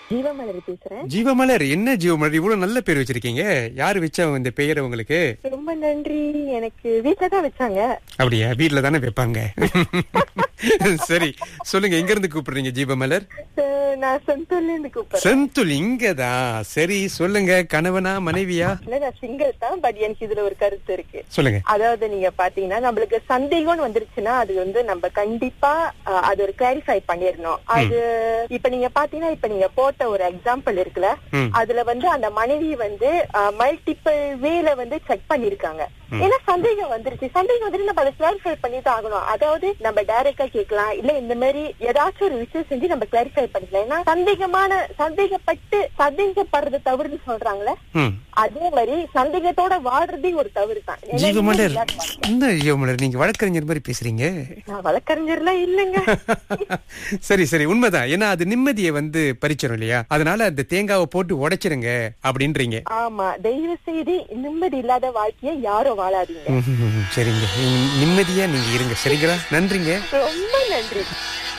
ஜீவமலர் பேசுறேன் ஜீவமலர் என்ன ஜீவமலர் இவ்வளவு நல்ல பேர் வச்சிருக்கீங்க யாரு வச்சா இந்த பெயரை உங்களுக்கு ரொம்ப நன்றி எனக்கு வீட்டுல தான் வச்சாங்க அப்படியா வீட்ல தானே வைப்பாங்க சரி சொல்லுங்க எங்க இருந்து கூப்பிடுறீங்க ஜீவமலர் அஹ் நான் செந்தூர்ல இருந்து கூப்பிடுறேன் செந்துல் இங்கதான் சரி சொல்லுங்க கணவனா மனைவியா இல்ல நான் சிங்கிள் தான் பட் எனக்கு இதுல ஒரு கருத்து இருக்கு சொல்லுங்க அதாவது நீங்க பாத்தீங்கன்னா நம்மளுக்கு சந்தேகம்னு வந்துருச்சுன்னா அது வந்து நம்ம கண்டிப்பா அஹ், அது ஒரு கிளாரிஃபை பண்ணிடணும் அது இப்ப நீங்க பாத்தீங்கன்னா இப்ப நீங்க போட்ட ஒரு எக்ஸாம்பிள் இருக்குல்ல ம். அதுல வந்து அந்த மனைவி வந்து மல்டிபிள் வேல வந்து செக் பண்ணிருக்காங்க ஏன்னா சந்தேகம் வந்துருச்சு சந்தேகம் வந்துட்டு நம்ம அதை கிளாரிஃபை பண்ணி தான் ஆகணும் அதாவது நம்ம டைரக்டா கேட்கலாம் இல்ல இந்த மாதிரி ஏதாச்சும் ஒரு விஷயம் செஞ்சு நம்ம கிளாரிஃபை பண்ணிக்கலாம் ஏன்னா சந்தேகமான சந்தேகப்பட்டு சந்தேகப்படுறது தவறுன்னு சொல்றாங்களே ம் அதே மாதிரி சந்தேகத்தோட வாழ்றதே ஒரு தவறு தான் ஏன்னா ஜீவமலர் இன்னும் யார் வாழ்க்கை? என்ன ஜீவமலர் நீங்க வழக்கறிஞர் மாதிரி பேசுறீங்க நான் வழக்கறிஞர்லாம் இல்லைங்க சரி சரி உண்மைதான் ஏன்னா அது நிம்மதியை வந்து பறிச்சிடும் இல்லையா அதனால அந்த தேங்காவை போட்டு உடைச்சிருங்க அப்படின்றீங்க ஆமா தயவு செய்து நிம்மதி இல்லாத வாழ்க்கையை யாரும் வாழாதீங்க ம்ஹும். சரிங்க நிம்மதியா நீங்க இருங்க சரிங்களா நன்றிங்க ரொம்ப நன்றி